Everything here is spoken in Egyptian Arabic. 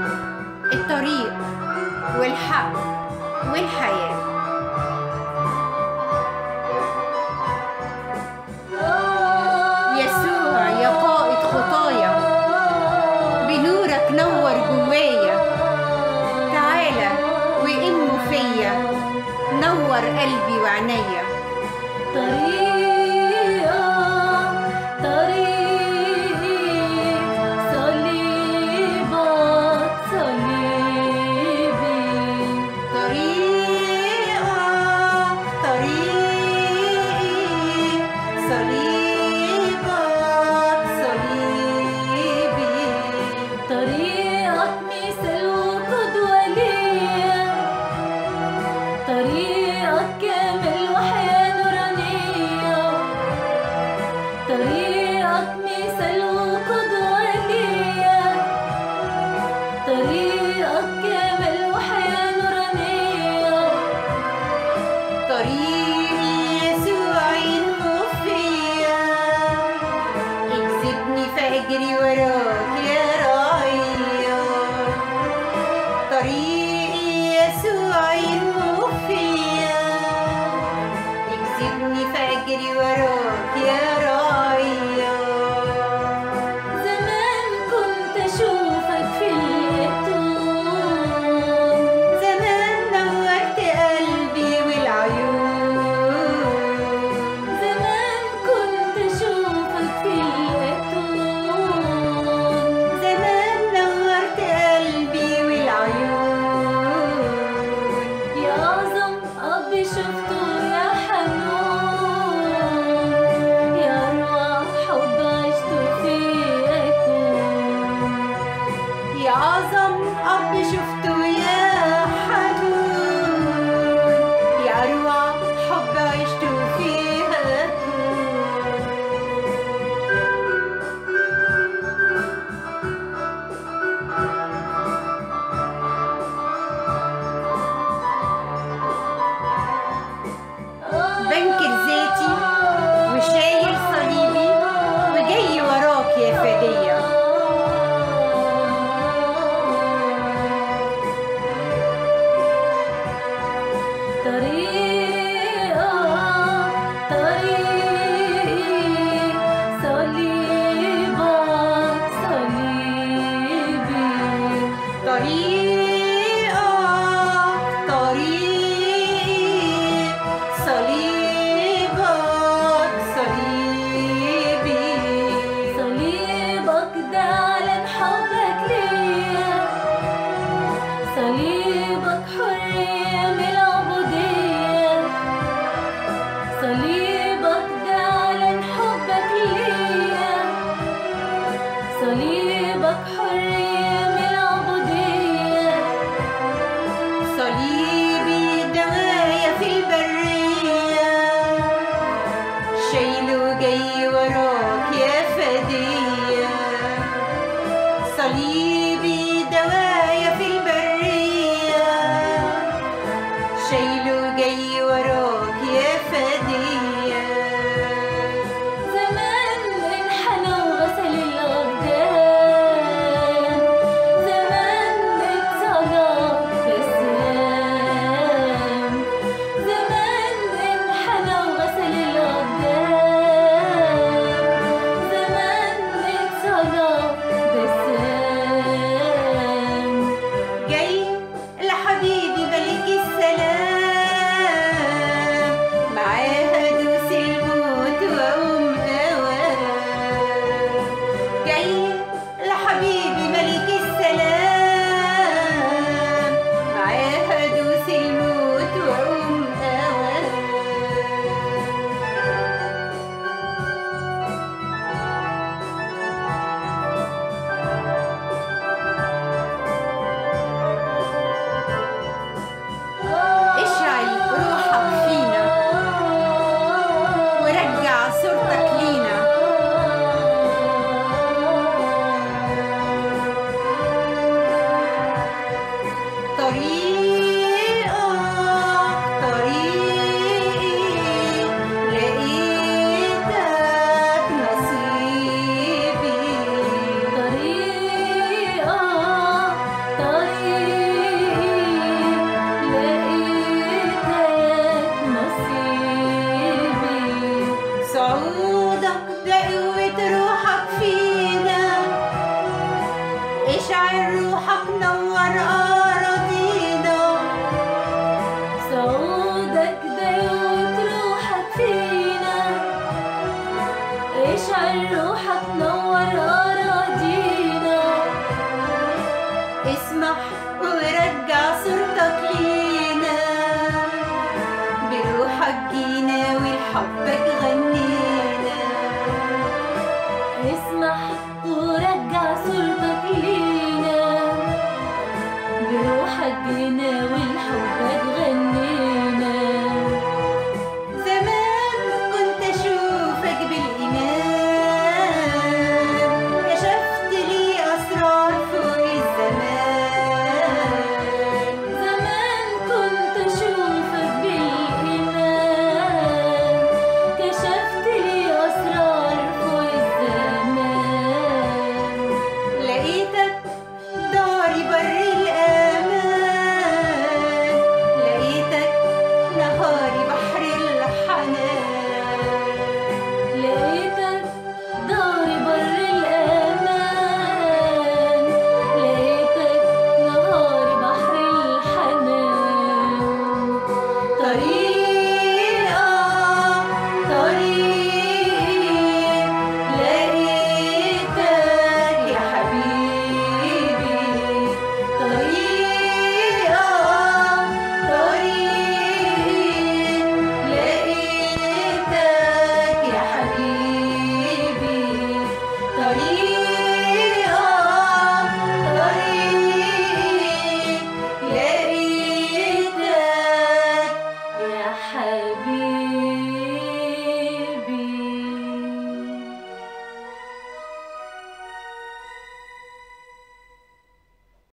الطريق والحق والحياة يسوع يا قائد خطايا بنورك نور جوايا تعالى وإنه فيا نور قلبي وعينيا طريقة طريق صليبك صليبي طريقة طريق صليبك صليبي طريقك مثل وقدوة ليا طريقك كامل وحياة نورانية طريقك مثل وقدوة ليا طريقك كامل وحياة نورانية طريقي يسوع ينمو فيا اكسبني فاجري وراك يا راعية طريقي يسوع ينمو فيا اكسبني فاجري وراك يا راعية زمان كنت أشوفك في اليتوم زمان نورت قلبي والعيون زمان كنت أشوفك في اليتوم زمان نورت قلبي والعيون يا أعظم أب شفته يا حنون يا أروع حب عشت فيكم يا أعظم أب شفته يا حنون يا أروع حب عشت فيها بنكر ذاتي وشايل صليبي وجاي وراك يا فدية طريقة طريق صليبك صليبي طريقك طريق صليبك صليبي صليبك ده علن حبك ليا صليبك حرية من العبودية صليبك ده علن حبك ليا صليبك حرية من العبودية صليبي دوايا في البرية شايله جاي وراك يا فدية صليبي دوايا في البرية شايله جاي وراك يا فدية زمان انحنى وغسل الأقدام زمان اتصلى بالسلام زمان انحنى وغسل الأقدام زمان اتصلى بالسلام جاي لحبيبي ملك السلام معاها دوس الموت وأقوم أوام جاي لحبيبي ملك السلام معاها دوس الموت وأقوم أوام اشعل روحك فينا ورجع صورتك لينا طريقك طريقي لقيتك نصيبي طريقة ورجع صورتك لينا بروحك جينا ولحبك غنينا اسمح ورجع صورتك لينا بروحك جينا والحبك غنينا